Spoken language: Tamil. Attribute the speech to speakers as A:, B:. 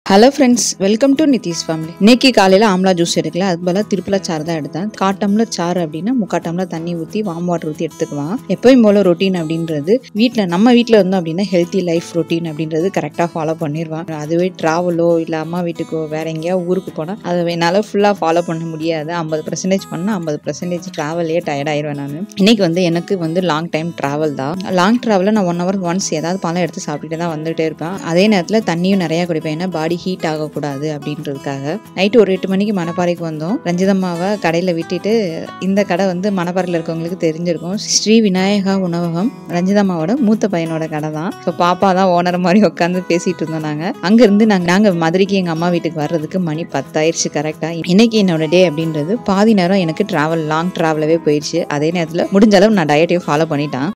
A: hello friends welcome to Nitish family இன்னைக்கு காலையில் ஆம்லா ஜூஸ் எடுக்கல அது பதிலாக திருப்பலா சாறு தான் எடுத்தேன் கால் டம்ளர் சாறு அப்படின்னா முக்கால் டம்ளர் தண்ணி ஊற்றி வாம் வாட்டர் ஊற்றி எடுத்துக்குவான் எப்பயும் போல ரொட்டீன் அப்படின்றது வீட்டில் நம்ம வீட்டில் இருந்தோம் அப்படின்னா ஹெல்த்தி லைஃப் ரொட்டீன் அப்படின்றது கரெக்டாக ஃபாலோ பண்ணிடுவான் அதுவே ட்ராவலோ இல்லை அம்மா வீட்டுக்கோ வேற எங்கேயா ஊருக்கு போனால் அதை என்னால் ஃபுல்லாக ஃபாலோ பண்ண முடியாது ஐம்பது பர்சன்டேஜ் பண்ணால் ஐம்பது பர்சன்டேஜ் ட்ராவலே டயர்ட் ஆயிடுவேன் நான் இன்னைக்கு வந்து எனக்கு வந்து லாங் டைம் ட்ராவல் தான் லாங் ட்ராவலில் நான் ஒன் ஹவர் ஒன்ஸ் ஏதாவது பழம் எடுத்து சாப்பிட்டுட்டு தான் வந்துட்டே இருப்பேன் அதே நேரத்தில் தண்ணியும் நிறையா குடிப்பேன் ஏன்னா பாடி ஹீட் ஆகக்கூடாது அப்படின்றதுக்காக நைட்டு ஒரு எட்டு மணிக்கு மணப்பாறைக்கு வந்தோம் ரஞ்சிதம்மாவை கடையில் விட்டுட்டு இந்த கடை வந்து மணப்பாறையில் இருக்கவங்களுக்கு தெரிஞ்சிருக்கும் ஸ்ரீ விநாயகா உணவகம் ரஞ்சிதம்மாவோட மூத்த பையனோட கடை தான் ஸோ பாப்பா தான் ஓனர் மாதிரி உட்காந்து பேசிட்டு இருந்தோம் நாங்கள் அங்கேருந்து நாங்கள் நாங்கள் மதுரைக்கு எங்கள் அம்மா வீட்டுக்கு வர்றதுக்கு மணி பத்தாயிருச்சு கரெக்டாக இன்னைக்கு என்னோட டே அப்படின்றது பாதி நேரம் எனக்கு ட்ராவல் லாங் ட்ராவலவே போயிடுச்சு அதே நேரத்தில் முடிஞ்ச அளவு நான் டயட்டையும் ஃபாலோ பண்ணிட்டேன்